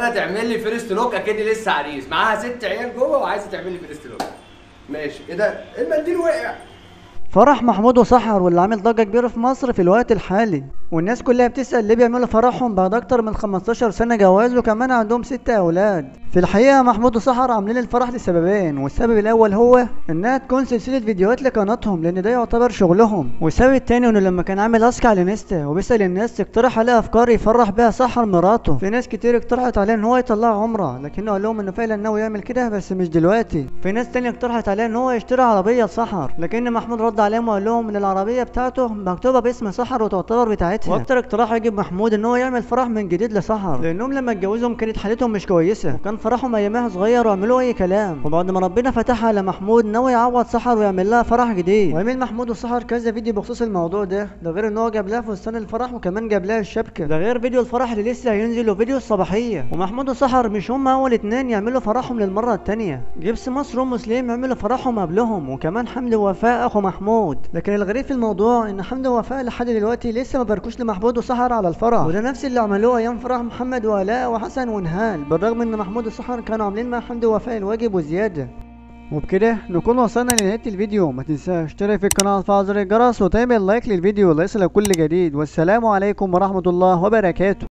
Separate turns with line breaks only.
انا تعمل لي فيرست لوك اكني لسه عريس معاها ست عيال جوه وعايزه تعمل لي فيرست لوك ماشي ايه ده المنديل وقع
فرح محمود وسحر واللي عامل ضجة كبيرة في مصر في الوقت الحالي والناس كلها بتسأل ليه بيعملوا فرحهم بعد أكتر من 15 سنة جواز وكمان عندهم ست أولاد في الحقيقة محمود وسحر عاملين الفرح لسببين والسبب الأول هو إنها تكون سلسلة فيديوهات لقناتهم لأن ده يعتبر شغلهم والسبب التاني إنه لما كان عامل أسك على انستا وبيسأل الناس تقترح عليه أفكار يفرح بيها سحر مراته في ناس كتير اقترحت عليه إن هو يطلع عمرة لكنه قال لهم إنه فعلا ناوي يعمل كده بس مش دلوقتي في ناس تانية اقترحت عليه إن هو يشتري عربية لسحر لكن محمود رد عليهم وقال لهم إن العربية بتاعته مكتوبة باسم سحر وتعتبر بتاعتها وأكتر اقتراح عجب محمود إن هو يعمل فرح من جديد لسحر لأنهم لما اتجوزهم كانت حالتهم مش كويسة وكان فرحهم أيامها صغير وعملوا أي كلام وبعد ما ربنا فتحها على محمود ناوي يعوض سحر ويعمل لها فرح جديد وعمل محمود وسحر كذا فيديو بخصوص الموضوع ده ده غير إن هو جاب لها فستان الفرح وكمان جاب لها الشبكة ده غير فيديو الفرح اللي لسه هينزل وفيديو الصباحية ومحمود وسحر مش هم أول اتنين يعملوا فرحهم للمرة التانية جبس مصر ومسلم عملوا فرحهم قبلهم وكمان حمد ووفاء أخو محمود لكن الغريب في الموضوع إن حمد ووفاء لحد دلوقتي لسه ما باركوش لمحمود وسحر على الفرح وده نفس اللي عملوه أيام فرح محمد وآلاء وحسن ونهال بالرغم إن محمود وسحر كانوا عاملين مع حمد ووفاء الواجب وزيادة وبكده نكون وصلنا لنهاية الفيديو ما تنساش اشترك في القناة وتفعل زر الجرس وتعمل لايك للفيديو ليصلك كل جديد والسلام عليكم ورحمة الله وبركاته